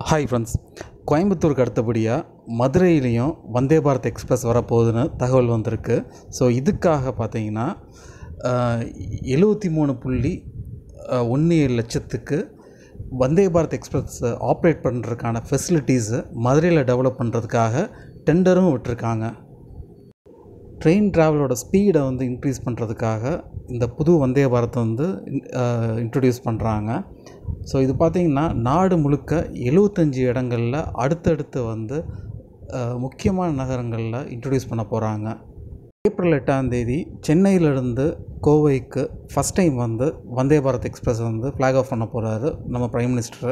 hi friends கோயம்புத்தூருக்கு அடுத்தபடியாக மதுரையிலையும் Vande Bharat express வரப்போகுதுன்னு தகவல் வந்திருக்கு ஸோ இதுக்காக பார்த்தீங்கன்னா எழுபத்தி மூணு புள்ளி ஒன்று ஏழு லட்சத்துக்கு வந்தே பாரத் எக்ஸ்பிரஸ் ஆப்ரேட் பண்ணுறதுக்கான ஃபெசிலிட்டிஸு மதுரையில் டெவலப் பண்ணுறதுக்காக டெண்டரும் விட்டிருக்காங்க ட்ரெயின் ட்ராவலோட ஸ்பீடை வந்து இன்க்ரீஸ் பண்ணுறதுக்காக இந்த புது வந்தே பாரத் வந்து இன்ட்ரடியூஸ் பண்ணுறாங்க ஸோ இது பார்த்திங்கன்னா நாடு முழுக்க எழுவத்தஞ்சி இடங்களில் அடுத்தடுத்து வந்து அஹ், முக்கியமான நகரங்களில் இன்ட்ரடியூஸ் பண்ண போகிறாங்க ஏப்ரல் எட்டாம் தேதி சென்னையிலேருந்து கோவைக்கு ஃபஸ்ட் டைம் வந்து வந்தே பாரத் எக்ஸ்பிரஸ் வந்து ஃப்ளாக் ஆஃப் பண்ண போகிறாரு நம்ம பிரைம் மினிஸ்டர்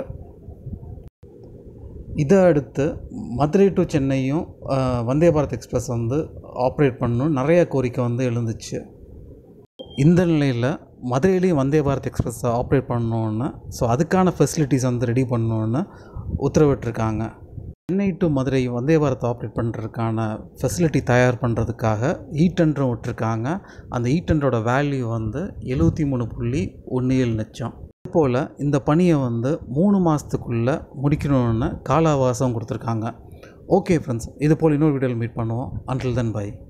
இதை அடுத்து மதுரை டு சென்னையும் அஹ், வந்தே பாரத் எக்ஸ்பிரஸ் வந்து ஆப்ரேட் பண்ணணும் நிறைய கோரிக்கை வந்து எழுந்துச்சு இந்த நிலையில் மதுரையிலையும் வந்தே பாரத் எக்ஸ்பிரஸ் ஆப்ரேட் பண்ணணுன்னு ஸோ அதுக்கான ஃபெசிலிட்டிஸ் வந்து ரெடி பண்ணணுன்னு உத்தரவிட்டிருக்காங்க சென்னை டு மதுரை வந்தே பாரத் ஆப்ரேட் பண்ணுறதுக்கான ஃபெசிலிட்டி தயார் பண்ணுறதுக்காக இ டெண்டரும் விட்டுருக்காங்க அந்த இ டெண்டரோட வேல்யூ வந்து எழுபத்தி மூணு புள்ளி ஒன்று ஏழு லட்சம் போல் இந்த பணியை வந்து மூணு மாதத்துக்குள்ளே முடிக்கணும்னு கால அவகாசம் கொடுத்துருக்காங்க ஓகே ஃப்ரெண்ட்ஸ் இது போல் இன்னொரு வீடியோவில் மீட் பண்ணுவோம் அன்டில் தென் பை